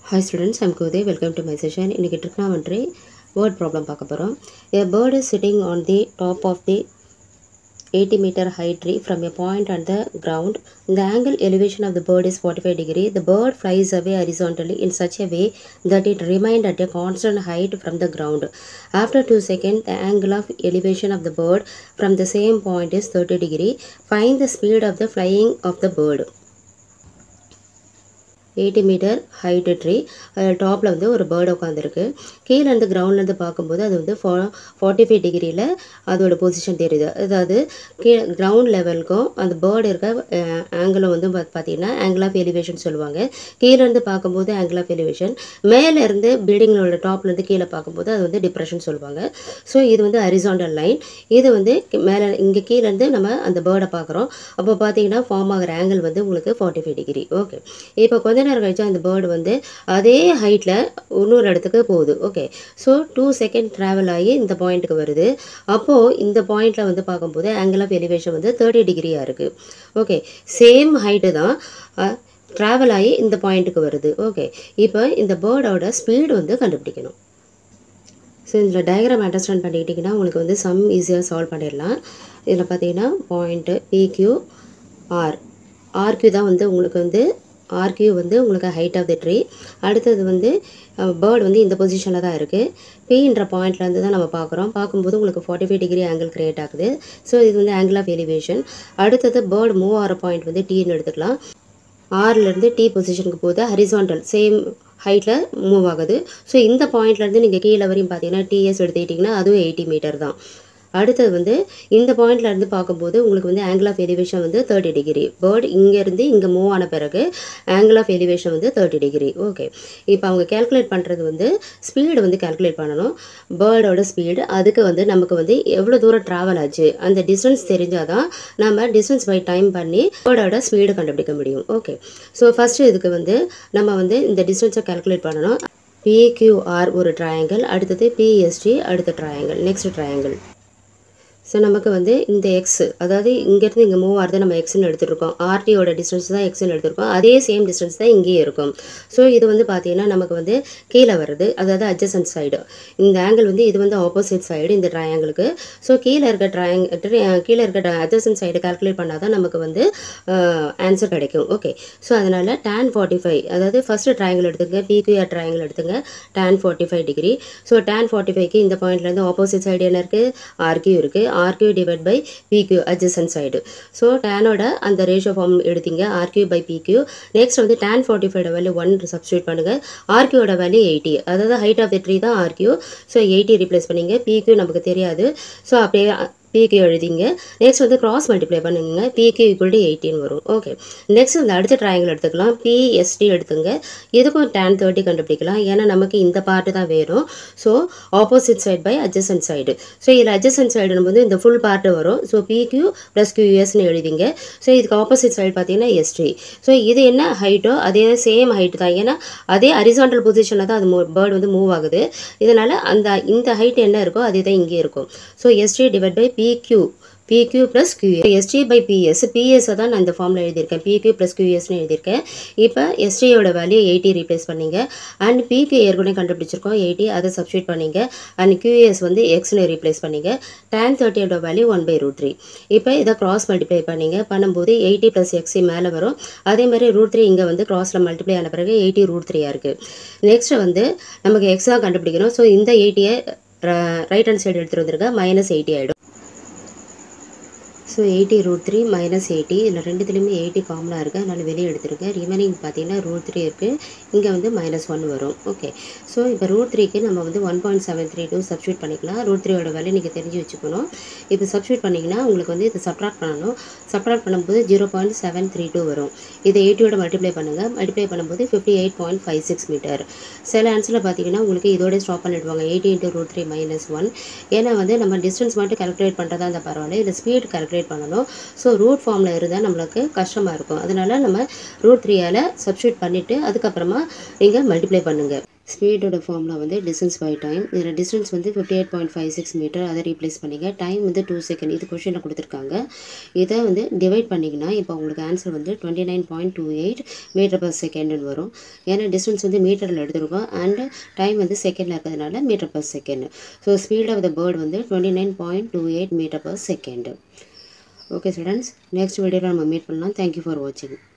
Hi students, I'm Kude. Welcome to my session. இன்னைக்கு trigonometry word problem பார்க்க போகிறோம் A bird is sitting on the top of the 80 meter high tree from a point on the ground. The angle elevation of the bird is 45 degree. The bird flies away horizontally in such a way that it remained at a constant height from the ground. After 2 seconds, the angle of elevation of the bird from the same point is 30 degree. Find the speed of the flying of the bird. Eighty metre height tree டாப்பில் வந்து ஒரு bird உட்காந்துருக்கு கீழே இருந்து கிரவுண்ட்லேருந்து பார்க்கும்போது அது வந்து ஃபா ஃபார்ட்டி ஃபைவ் டிகிரியில் அதோட பொசிஷன் தெரியுது அதாவது கீழே கிரவுண்ட் லெவலுக்கும் அந்த பேர்டு இருக்க ஆங்கிளும் வந்து பாத்- பார்த்தீங்கன்னா ஆங்கிள் ஆஃப் எலிவேஷன் சொல்லுவாங்க கீழே இருந்து பார்க்கும்போது ஆங்கிள் ஆஃப் எலிவேஷன் மேலே இருந்து பில்டிங்களோட டாப்லேருந்து கீழே பார்க்கும்போது அது வந்து டிப்ரெஷன் சொல்லுவாங்க ஸோ இது வந்து ஹரிசாண்டல் லைன் இது வந்து மேலே இங்கே கீழேருந்து நம்ம அந்த பேர்டை பார்க்குறோம் அப்போ பார்த்தீங்கன்னா ஃபார்ம் ஆகிற ஆங்கிள் வந்து உங்களுக்கு ஃபார்ட்டி ஃபைவ் டிகிரி ஓகே இப்போ கொஞ்ச நேரம் கழிச்சு அந்த பேர்டு வந்து அதே ஹைட்டில் இன்னொரு இடத்துக்கு போகுது okay so two second travel ஆகி இந்த பாயிண்ட்டுக்கு வருது அப்போது இந்த பாயிண்டில் வந்து பார்க்கும்போது ஆங்கிள் ஆஃப் எலிவேஷன் வந்து தேர்ட்டி டிகிரியாக இருக்குது ஓகே சேம் ஹைட்டு தான் ட்ராவல் ஆகி இந்த பாயிண்ட்டுக்கு வருது ஓகே இப்போ இந்த பேர்டோட ஸ்பீடு வந்து கண்டுபிடிக்கணும் ஸோ இதில் டயக்ராம் அண்டர்ஸ்டாண்ட் பண்ணிக்கிட்டிங்கன்னா உங்களுக்கு வந்து சம் ஈஸியாக சால்வ் பண்ணிடலாம் இதில் பார்த்தீங்கன்னா பாயிண்ட்டு பிக்யூ ஆர் ஆர்கியூ தான் வந்து உங்களுக்கு வந்து ஆர்கியூ வந்து உங்களுக்கு ஹைட் ஆஃப் த ட்ரீ அடுத்தது வந்து பேர்டு வந்து இந்த பொசிஷனில் தான் இருக்குது பின்ற பாயிண்ட்லேருந்து தான் நம்ம பார்க்குறோம் பார்க்கும்போது உங்களுக்கு forty five degree angle create ஆகுது ஸோ இது வந்து ஆங்கிள் ஆஃப் எலிவேஷன் அடுத்தது பேர்டு மூவ் ஆகிற பாயிண்ட் வந்து டீன்னு எடுத்துக்கலாம் ஆர்லேருந்து டி பொசிஷனுக்கு போகுது ஹரிசாண்டல் சேம் ஹைட்டில் மூவ் ஆகுது ஸோ இந்த பாயிண்ட்லேருந்து நீங்கள் கீழே வரையும் பார்த்தீங்கன்னா டிஎஸ் எடுத்துக்கிட்டிங்கன்னா அதுவும் எயிட்டி மீட்டர் தான் அடுத்தது வந்து இந்த பாயிண்ட்ல இருந்து பார்க்கும்போது உங்களுக்கு வந்து ஆங்கிள் ஆஃப் எலிவேஷன் வந்து தேர்ட்டி டிகிரி பேர்டு இங்கேருந்து இங்கே மூவ் ஆன பிறகு ஆங்கிள் ஆஃப் எலிவேஷன் வந்து தேர்ட்டி டிகிரி ஓகே இப்போ அவங்க கேல்குலேட் பண்ணுறது வந்து ஸ்பீடு வந்து கேல்குலேட் பண்ணணும் பேர்டோட ஸ்பீடு அதுக்கு வந்து நமக்கு வந்து எவ்வளோ தூரம் ட்ராவல் ஆச்சு அந்த டிஸ்டன்ஸ் தெரிஞ்சால் தான் நம்ம டிஸ்டன்ஸ் பை டைம் பண்ணி பேர்டோட ஸ்பீடு கண்டுபிடிக்க முடியும் ஓகே ஸோ ஃபஸ்ட்டு இதுக்கு வந்து நம்ம வந்து இந்த டிஸ்டன்ஸை கேல்குலேட் பண்ணணும் பிக்யூஆர் ஒரு ட்ரையாங்கிள் அடுத்தது பிஎஸ்டி அடுத்த ட்ரையாங்கிள் நெக்ஸ்ட் ட்ரையாங்கிள் ஸோ நமக்கு வந்து இந்த எக்ஸ் அதாவது இங்கேருந்து இங்கே மூவ் ஆகிறது நம்ம எக்ஸ்னு எடுத்துருக்கோம் ஆர்டியோட டிஸ்டன்ஸ் தான் எக்ஸ்னு எடுத்திருக்கோம் அதே சேம் டிஸ்டன்ஸ் தான் இங்கேயே இருக்கும் ஸோ இது வந்து பார்த்தீங்கன்னா நமக்கு வந்து கீழே வருது அதாவது அட்ஜசன்ட் சைடு இந்த ஆங்கிள் வந்து இது வந்து ஆப்போசிட் சைடு இந்த ட்ரையாங்கிளுக்கு ஸோ கீழே இருக்க ட்ரையாங் கீழே இருக்க அட்ஜசன்ட் சைடு கால்குலேட் பண்ணால் தான் நமக்கு வந்து ஆன்சர் கிடைக்கும் ஓகே ஸோ அதனால் tan ஃபார்ட்டி ஃபைவ் அதாவது ஃபஸ்ட்டு ட்ரையாங்கிள் எடுத்துங்க பிக்யூஆர் ட்ரையாங்கிள் எடுத்துங்க tan forty five degree so tan forty ஃபைவ்க்கு இந்த பாயிண்ட்லேருந்து ஆப்போசிட் சைடு என்ன இருக்குது ஆர்கியூ இருக்குது RQ divide by PQ adjacent side so டேனோட அந்த ரேஷியோ ஃபார்ம் எடுத்தீங்க ஆர்கியூ பை பிக்யூ நெக்ஸ்ட் வந்து tan forty five value one substitute பண்ணுங்கள் ஆர்கியூட வேல்யூ எயிட்டி அதாவது ஹைட் ஆஃப் த ட்ரீ தான் ஆர்கியூ ஸோ எயிட்டி ரீப்ளேஸ் பண்ணீங்க பிக்யூ நமக்கு தெரியாது ஸோ அப்படியே பிக்கு எழுதிங்க நெக்ஸ்ட் வந்து கிராஸ் மல்டிப்ளை பண்ணுங்க பிக்கு ஈக்குவல் டு எயிட்டின் வரும் ஓகே நெக்ஸ்ட் இந்த அடுத்த ட்ரையாங்கிள் எடுத்துக்கலாம் பிஎஸ்டி எடுத்துங்க இதுக்கும் டேன் தேர்ட்டி கண்டுபிடிக்கலாம் ஏன்னா நமக்கு இந்த பார்ட்டு தான் வேணும் so opposite side by adjacent side so இதில் அட்ஜசன்ட் சைடு வந்து இந்த ஃபுல் பார்ட்டு வரும் ஸோ பிக்யூ ப்ளஸ் கியூஎஸ்னு எழுதிங்க ஸோ இதுக்கு ஆப்போசிட் சைடு பார்த்தீங்கன்னா எஸ்டி ஸோ இது என்ன ஹைட்டோ அதே சேம் ஹைட் தான் ஏன்னா அதே ஹரிசாண்டல் பொசிஷனில் தான் அது பேர்டு வந்து மூவ் ஆகுது இதனால் அந்த இந்த ஹைட் என்ன இருக்கோ அதே தான் இங்கே இருக்கும் so ST divide by PQ PQ plus QS ST by PS பிஎஸ்ஸை தான் நான் இந்த ஃபார்மில் எழுதியிருக்கேன் பிக்யூ ப்ளஸ் கியூஎஸ்னு எழுதியிருக்கேன் இப்போ எஸ்டியோட வேல்யூ எயிட்டி ரீப்ளேஸ் பண்ணீங்க அண்ட் பிக்யூ ஏற்கனவே கண்டுபிடிச்சிருக்கோம் எயிட்டி அதை சப்ஸ்டியூட் பண்ணீங்க அண்ட் கியூஎஸ் வந்து எக்ஸ்னு ரீப்ளேஸ் பண்ணீங்க டேன் தேர்ட்டியோட value one by root three இப்போ இதை கிராஸ் மல்டிப்ளை பண்ணீங்க பண்ணும்போது எயிட்டி ப்ளஸ் எக்ஸி மேலே வரும் அதே மாதிரி ரூட் த்ரீ இங்கே வந்து கிராஸில் மல்டிப்ளை ஆன பிறகு எயிட்டி ரூட் த்ரீயாக இருக்குது நெக்ஸ்ட் வந்து நமக்கு எக்ஸாக கண்டுபிடிக்கணும் ஸோ இந்த எயிட்டியை ரைட் ஹேண்ட் சைடு எடுத்துகிட்டு வந்துருங்க மைனஸ் எயிட்டி ஆகிடும் so eighty root three minus eighty இதில் ரெண்டுத்துலேயுமே எயிட்டி காமனாக இருக்குது அதனால் வெளியே எடுத்துருக்கேன் ரிமைனிங் பார்த்தீங்கன்னா ரூட் த்ரீ இருக்குது இங்கே வந்து மைனஸ் ஒன் வரும் ஓகே ஸோ இப்போ ரூட் த்ரீக்கு நம்ம வந்து one point seven three two substitute பண்ணிக்கலாம் ரூட் த்ரீயோட வேலை நீங்கள் தெரிஞ்சு வச்சுக்கணும் இப்போ சப்ஸ்டியூட் பண்ணிங்கன்னா உங்களுக்கு வந்து இதை சப்ராக்ட் பண்ணணும் சப்ராக்ட் பண்ணும்போது zero point seven three two வரும் இதை எயிட்டியோட மல்டிப்ளை பண்ணுங்கள் மல்டிப்ளை பண்ணும்போது fifty eight point five six metre சில ஆன்சரில் பார்த்தீங்கன்னா உங்களுக்கு இதோட ஸ்டாப் பண்ணிடுவாங்க eighty into root three minus one ஏன்னா வந்து நம்ம டிஸ்டன்ஸ் மட்டும் கால்குலேட் பண்ணுறதா இருந்தால் பரவாயில்ல இதில் ஸ்பீட் கால்குலேட் பண்ணணும் ஸோ ரூட் ஃபார்மில் இருந்தால் நம்மளுக்கு கஷ்டமாக இருக்கும் அதனால நம்ம ரூட் த்ரீயால் சப்ஸ்டியூட் பண்ணிவிட்டு அதுக்கப்புறமா நீங்கள் மல்டிப்ளை பண்ணுங்கள் ஸ்பீடோட ஃபார்முலா வந்து டிஸ்டன்ஸ் பை டைம் இதில் டிஸ்டன்ஸ் வந்து fifty eight point five six metre அதை ரீப்ளேஸ் பண்ணிங்க டைம் வந்து டூ செகண்ட் இது கொஷனில் கொடுத்துருக்காங்க இதை வந்து டிவைட் பண்ணிங்கன்னா இப்போ உங்களுக்கு ஆன்சர் வந்து twenty nine point two eight metre per செகண்டுன்னு வரும் ஏன்னா டிஸ்டன்ஸ் வந்து மீட்டரில் எடுத்துருக்கோம் அண்ட் டைம் வந்து செகண்டில் இருக்கிறதுனால metre per second so speed of the bird வந்து twenty nine point two eight metre per second okay students next வீடியோவில் நம்ம மீட் பண்ணலாம் தேங்க்யூ ஃபார் வாட்சிங்